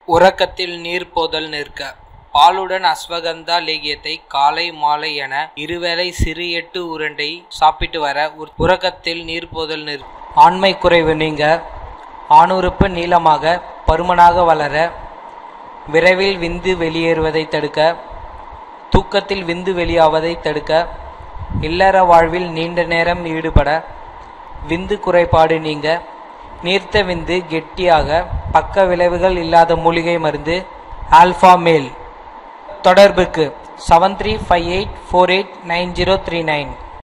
உறக்கத்தில் நீர் போதல் நிற்க பாலுடன் அஸ்வகந்தா லேகியத்தை காலை மாலை என இருவேளை சிறு எட்டு உருண்டை சாப்பிட்டு வர உர்- உறக்கத்தில் நீர் போதல் நிற் ஆண்மை குறைவு நீங்க ஆணுறுப்பு நீளமாக பருமனாக வளர விரைவில் விந்து வெளியேறுவதை தடுக்க தூக்கத்தில் விந்து வெளியாவதை தடுக்க இல்லற வாழ்வில் நீண்ட நேரம் ஈடுபட விந்து குறைபாடு நீங்க நீர்த்த விந்து கெட்டியாக பக்க விளைவுகள் இல்லாத மூலிகை மருந்து ஆல்ஃபா மேல் தொடர்புக்கு seven three five eight four eight nine zero three nine